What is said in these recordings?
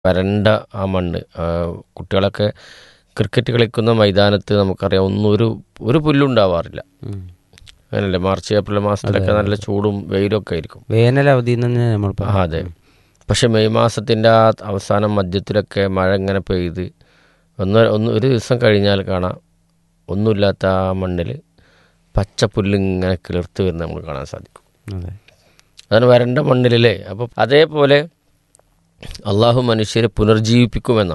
വരണ്ട ആ മണ്ണ് ആ, കുട്ടികളൊക്കെ ക്രിക്കറ്റ് കളിക്കുന്ന മൈതാനത്ത് നമുക്കറിയാം ഒന്നും ഒരു ഒരു പുല്ലുണ്ടാവാറില്ല ഉം. അങ്ങനല്ലേ മാർച്ച് ഏപ്രിൽ മാസത്തിലൊക്കെ നല്ല ചൂടും വെയിലൊക്കെ ആയിരിക്കും വേനൽ അവധി തന്നെ നമ്മൾ ആ അതെ പക്ഷെ മെയ് മാസത്തിൻ്റെ ആ അവസാനം മധ്യത്തിലൊക്കെ മഴ ഇങ്ങനെ പെയ്ത് ഒന്ന് ഒന്ന് ഒരു ദിവസം കഴിഞ്ഞാൽ കാണാം ഒന്നുമില്ലാത്ത ആ മണ്ണിൽ പച്ച പുല്ലിങ്ങനെ കിളിർത്ത് വരുന്നത് നമുക്ക് കാണാൻ സാധിക്കും അതെ അതാണ് വരണ്ട മണ്ണിലല്ലേ അപ്പം അതേപോലെ അള്ളാഹു മനുഷ്യരെ പുനർജീവിപ്പിക്കുമെന്നാ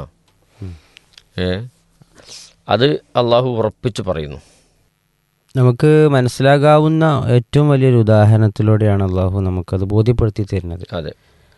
ഏ അത് അള്ളാഹു ഉറപ്പിച്ച് പറയുന്നു നമുക്ക് മനസ്സിലാകാവുന്ന ഏറ്റവും വലിയൊരു ഉദാഹരണത്തിലൂടെയാണ് അള്ളാഹു നമുക്കത് ബോധ്യപ്പെടുത്തി തരുന്നത് അതെ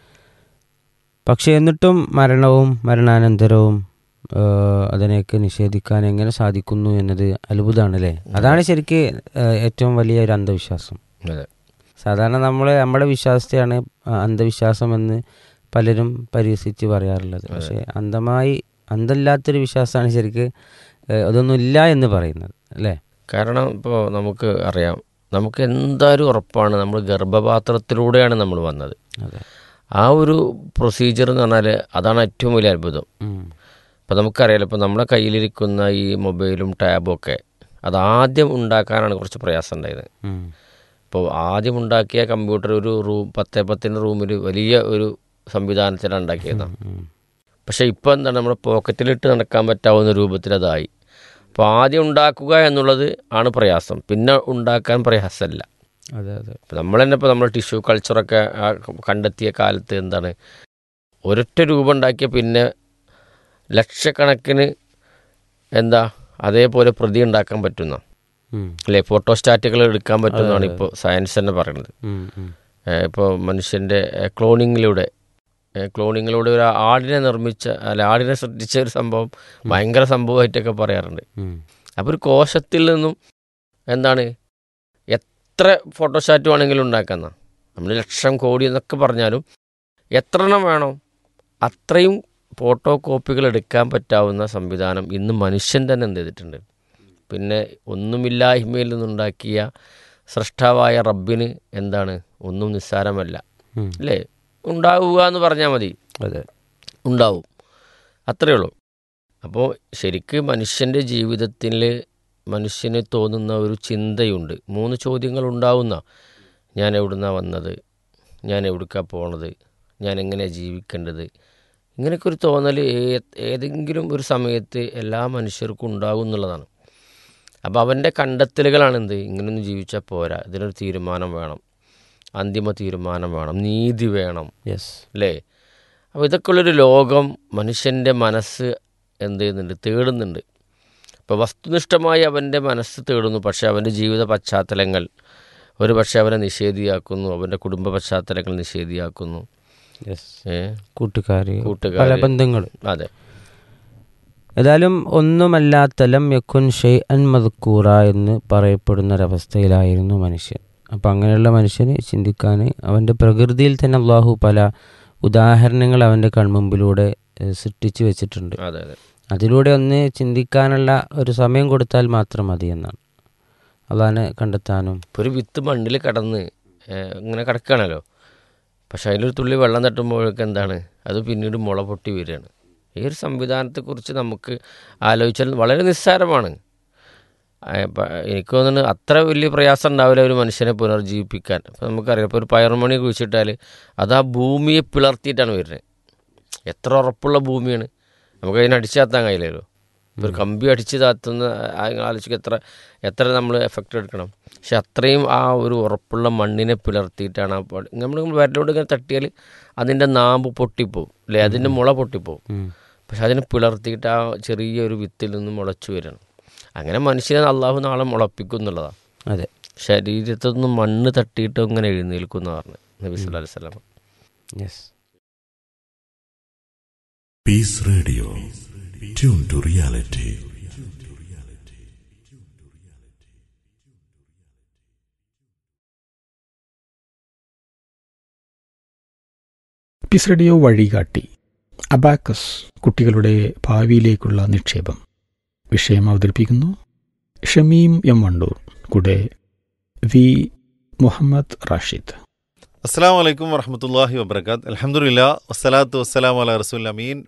പക്ഷേ എന്നിട്ടും മരണവും മരണാനന്തരവും ആ, അതിനെയൊക്കെ നിഷേധിക്കാൻ എങ്ങനെ സാധിക്കുന്നു എന്നത് അത്ഭുതമാണ് അല്ലേ അതാണ് ശരിക്ക് ആ, ഏറ്റവും വലിയ ഒരു അന്ധവിശ്വാസം അതെ സാധാരണ നമ്മൾ നമ്മുടെ വിശ്വാസത്തെയാണ് ആ, അന്ധവിശ്വാസം എന്ന് പലരും പരിഹസിച്ച് പറയാറുള്ളത് പക്ഷേ അന്ധമായി അന്ധമില്ലാത്തൊരു വിശ്വാസമാണ് ശരിക്ക് ഏ, അതൊന്നും ഇല്ല എന്ന് പറയുന്നത് അല്ലേ കാരണം ഇപ്പോൾ നമുക്ക് അറിയാം നമുക്ക് എന്തായാലും ഉറപ്പാണ് നമ്മൾ ഗർഭപാത്രത്തിലൂടെയാണ് നമ്മൾ വന്നത് അതെ ആ ഒരു പ്രൊസീജിയർ എന്ന് പറഞ്ഞാൽ അതാണ് ഏറ്റവും വലിയ അത്ഭുതം ഉം. ഇപ്പോൾ നമുക്കറിയാലോ ഇപ്പോൾ നമ്മുടെ കയ്യിലിരിക്കുന്ന ഈ മൊബൈലും ടാബും ഒക്കെ അതാദ്യം ഉണ്ടാക്കാനാണ് കുറച്ച് പ്രയാസം ഉണ്ടായത് ഉം. ഇപ്പോൾ ആദ്യം ഉണ്ടാക്കിയ കമ്പ്യൂട്ടർ ഒരു റൂം പത്തേ പത്തിൻ്റെ റൂമിൽ വലിയ ഒരു സംവിധാനത്തിലാണ് ഉണ്ടാക്കിയതാണ് ഉം. പക്ഷേ ഇപ്പോൾ എന്താണ് നമ്മുടെ പോക്കറ്റിലിട്ട് നടക്കാൻ പറ്റാവുന്ന രൂപത്തിൽ അതായി അപ്പോൾ ആദ്യം ഉണ്ടാക്കുക എന്നുള്ളത് ആണ് പ്രയാസം പിന്നെ ഉണ്ടാക്കാൻ പ്രയാസമല്ല അതെ അതെ ഇപ്പം നമ്മൾ തന്നെ ഇപ്പോൾ നമ്മൾ ടിഷ്യൂ കൾച്ചറൊക്കെ ആ കണ്ടെത്തിയ കാലത്ത് എന്താണ് ഒരൊറ്റ രൂപം ഉണ്ടാക്കിയ പിന്നെ ലക്ഷക്കണക്കിന് എന്താ അതേപോലെ പ്രതി ഉണ്ടാക്കാൻ പറ്റുന്ന ഉം. അല്ലേ ഫോട്ടോസ്റ്റാറ്റുകൾ എടുക്കാൻ പറ്റുന്നതാണ് ഇപ്പോൾ സയൻസ് തന്നെ പറയുന്നത് ഉം. ഉം. ഇപ്പോൾ മനുഷ്യൻ്റെ ക്ലോണിങ്ങിലൂടെ ക്ലോണിങ്ങിലൂടെ ഒരു ആടിനെ നിർമ്മിച്ച അല്ല ആടിനെ സൃഷ്ടിച്ച ഒരു സംഭവം ഭയങ്കര സംഭവമായിട്ടൊക്കെ പറയാറുണ്ട് ഉം. അപ്പോൾ ഒരു കോശത്തിൽ നിന്നും എന്താണ് എത്ര ഫോട്ടോസ്റ്റാറ്റ് വേണമെങ്കിലും ഉണ്ടാക്കുന്ന നമ്മൾ ലക്ഷം കോടി എന്നൊക്കെ പറഞ്ഞാലും എത്ര എണ്ണം വേണം അത്രയും ഫോട്ടോ കോപ്പികൾ എടുക്കാൻ പറ്റാവുന്ന സംവിധാനം ഇന്ന് മനുഷ്യൻ തന്നെ എന്ത് ചെയ്തിട്ടുണ്ട് പിന്നെ ഒന്നുമില്ലായ്മയിൽ നിന്നുണ്ടാക്കിയ സൃഷ്ടാവായ റബ്ബിന് എന്താണ് ഒന്നും നിസ്സാരമല്ല ഉം. അല്ലേ ഉണ്ടാവുക എന്ന് പറഞ്ഞാൽ മതി അതെ ഉണ്ടാവും അത്രയേ ഉള്ളൂ അപ്പോൾ ശരിക്ക് മനുഷ്യൻ്റെ ജീവിതത്തിൽ മനുഷ്യന് തോന്നുന്ന ഒരു ചിന്തയുണ്ട് മൂന്ന് ചോദ്യങ്ങൾ ഉണ്ടാവുന്ന ഞാൻ എവിടുന്നാണ് വന്നത് ഞാൻ എവിടേക്കാണ് പോണത് ഞാൻ എങ്ങനെയാണ് ജീവിക്കേണ്ടത് ഇങ്ങനെയൊക്കെ ഒരു തോന്നൽ ഏ- ഏതെങ്കിലും ഒരു സമയത്ത് എല്ലാ മനുഷ്യർക്കും ഉണ്ടാകും എന്നുള്ളതാണ് അപ്പോൾ അവൻ്റെ കണ്ടെത്തലുകളാണ് എന്ത് ഇങ്ങനെയൊന്നും ജീവിച്ചാൽ പോരാ ഇതിനൊരു തീരുമാനം വേണം അന്തിമ തീരുമാനം വേണം നീതി വേണം യെസ് അല്ലേ അപ്പോൾ ഇതൊക്കെയുള്ളൊരു ലോകം മനുഷ്യൻ്റെ മനസ്സ് എന്ത് ചെയ്യുന്നുണ്ട് തേടുന്നുണ്ട് ഇപ്പോൾ വസ്തുനിഷ്ഠമായി അവൻ്റെ മനസ്സ് തേടുന്നു പക്ഷേ അവൻ്റെ ജീവിത പശ്ചാത്തലങ്ങൾ ഒരു പക്ഷേ അവനെ നിഷേധിയാക്കുന്നു അവൻ്റെ കുടുംബ പശ്ചാത്തലങ്ങൾ നിഷേധിയാക്കുന്നു യെസ് ഏ കൂട്ടുകാർ കൂട്ടുകാര്. പല ബന്ധങ്ങൾ അതെ ഏതായാലും ഒന്നുമല്ലാത്തലം യക്കുൻ ഷെയ് അൻ മദ്ക്കൂറ എന്ന് പറയപ്പെടുന്ന ഒരവസ്ഥയിലായിരുന്നു മനുഷ്യൻ അപ്പം അങ്ങനെയുള്ള മനുഷ്യന് ചിന്തിക്കാൻ അവൻ്റെ പ്രകൃതിയിൽ തന്നെ അള്ളാഹു പല ഉദാഹരണങ്ങൾ അവൻ്റെ കൺമുമ്പിലൂടെ ഏഹ്, സൃഷ്ടിച്ചു വെച്ചിട്ടുണ്ട് അതെ അതെ അതിലൂടെ ഒന്ന് ചിന്തിക്കാനുള്ള ഒരു സമയം കൊടുത്താൽ മാത്രം മതി എന്നാണ് അള്ളാഹിനെ കണ്ടെത്താനും ഇപ്പോൾ ഒരു വിത്ത് മണ്ണിൽ കടന്ന് ഏ, ഇങ്ങനെ കിടക്കുകയാണല്ലോ പക്ഷേ അതിലൊരു തുള്ളി വെള്ളം തട്ടുമ്പോഴൊക്കെ എന്താണ് അത് പിന്നീട് മുള പൊട്ടി വരികയാണ് ഈ ഒരു സംവിധാനത്തെക്കുറിച്ച് നമുക്ക് ആലോചിച്ചാൽ വളരെ നിസ്സാരമാണ് ആ, പ- എനിക്ക് തോന്നുന്നു അത്ര വലിയ പ്രയാസം ഉണ്ടാവില്ല ഒരു മനുഷ്യനെ പുനർജീവിപ്പിക്കാൻ അപ്പോൾ നമുക്കറിയാം ഇപ്പോൾ ഒരു പയറുമണി കുഴിച്ചിട്ടാൽ അത് ആ ഭൂമിയെ പിളർത്തിയിട്ടാണ് വരുന്നത് എത്ര ഉറപ്പുള്ള ഭൂമിയാണ് നമുക്ക് അതിനെ അടിച്ചു താത്താൻ കഴിയില്ലല്ലോ ഇപ്പോൾ ഒരു കമ്പി അടിച്ച് താത്തുന്ന ആ, നിങ്ങൾ ആലോചിക്കുക എത്ര എത്ര നമ്മൾ എഫക്റ്റ് എടുക്കണം പക്ഷെ അത്രയും ആ ഒരു ഉറപ്പുള്ള മണ്ണിനെ പിളർത്തിയിട്ടാണ് ആ പ- നമ്മൾ വരലോട് ഇങ്ങനെ തട്ടിയാൽ അതിൻ്റെ നാമ്പ് പൊട്ടിപ്പോവും അല്ലേ അതിൻ്റെ മുള പൊട്ടിപ്പോവും ഉം. പക്ഷെ അതിനെ പിളർത്തിയിട്ട് ആ ചെറിയൊരു വിത്തിൽ നിന്ന് മുളച്ചു വരണം അങ്ങനെ മനുഷ്യനെ അള്ളാഹു നാളെ മുളപ്പിക്കും എന്നുള്ളതാണ് അതെ ശരീരത്തിൽ നിന്ന് മണ്ണ് തട്ടിയിട്ട് ഇങ്ങനെ എഴുന്നേൽക്കും എന്ന് പറഞ്ഞു നബി സല്ലല്ലാഹു അലൈഹി വസല്ലം yes Peace Radio. Tune to reality. Peace radio വഴികാട്ടി അബാക്കസ് കുട്ടികളുടെ ഭാവിയിലേക്കുള്ള നിക്ഷേപം വിഷയം അവതരിപ്പിക്കുന്നു ഷമീം എം വണ്ടൂർ കൂടെ വി മുഹമ്മദ് റാഷിദ് അസ്സാം വലൈക്കും വറഹമത്തല്ലാഹി വബർക്കാത്ത് അലഹമുല്ല വസ്സലാത്തു വസ്സലാം അല റസൂൽ അമീൻ